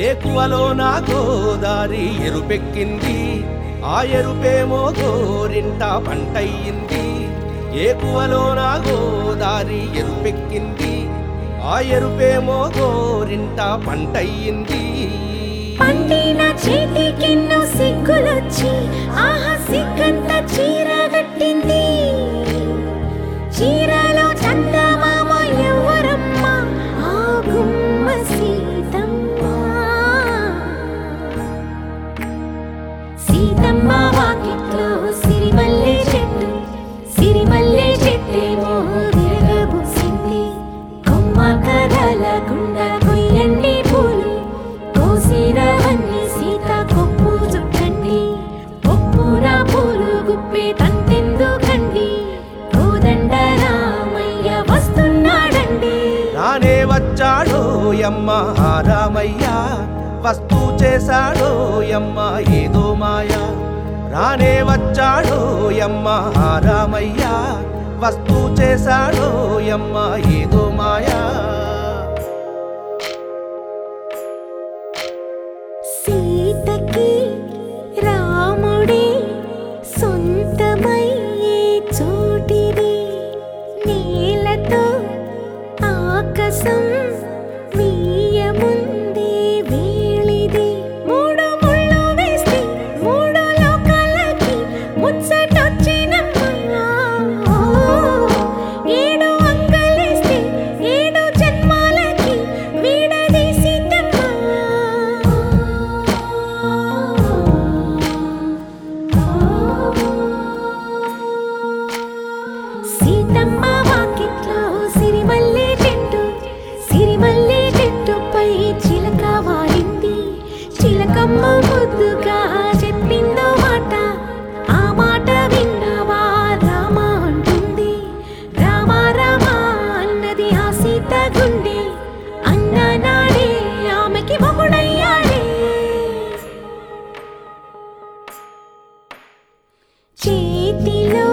ఏకువలో నా గోదారి ఎరుపెక్కింది ఆ ఎరుపేమో గోరింట పంటయ్యింది ఏకువలో నా గోదారి ఎరుపెక్కింది ఆ ఎరుపేమో గోరింట పంటయ్యింది పండిన చేతికెన్నో సిగ్గులొచ్చి ఆహా సిగ్గంత చీర కట్టింది చీరలో చందమామ ఎవరమ్మ ఆ గుమ్మ సీతమ్మ సీతమ్మ వాకిట్లో సిరిమల్లె చెట్టు సిరిమల్లె చెట్టేమో విరగబూసింది కొమ్మ కదలకుండా కొయ్యండి పూలు కోసిరవన్నీ సీత కొప్పు చుట్టండి ఒప్పున పూలు గుప్పే తంతెందుకండి కోదండ రామయ్య వస్తున్నాడండి రానే వచ్చాడో యమ్మ ఆ రామయ్య వస్తూ చేశాడో యమ్మ ఏదో మాయ రానే వచ్చాడో యమ్మ ఆ రామయ్య వస్తూ చేశాడో యమ్మ ఏదో మాయా సీతకి రాముడే సొంతమయ్యే చోటిది నేలతో ఆకాశం వీయముందే వేళిది మూడు ముళ్ళు వేస్తే మూడు లోకాలకి ముచ్చటొచ్చినమ్మా ఏడు అంగలేస్తే ఏడు జన్మాలకి సీతమ్మ వాకిట్లో సిరిమల్లె చెట్టు సిరిమల్లె చెట్టుపై చిలక వాలింది చిలకమ్మ ముద్దుగా చెప్పిందో మాట ఆ మాట విన్నవా రామ అంటుంది రామ రామ అన్నది ఆ సీత గుండె అన్న నాడే ఆమెకి మొగుడయ్యాడే చేతిలో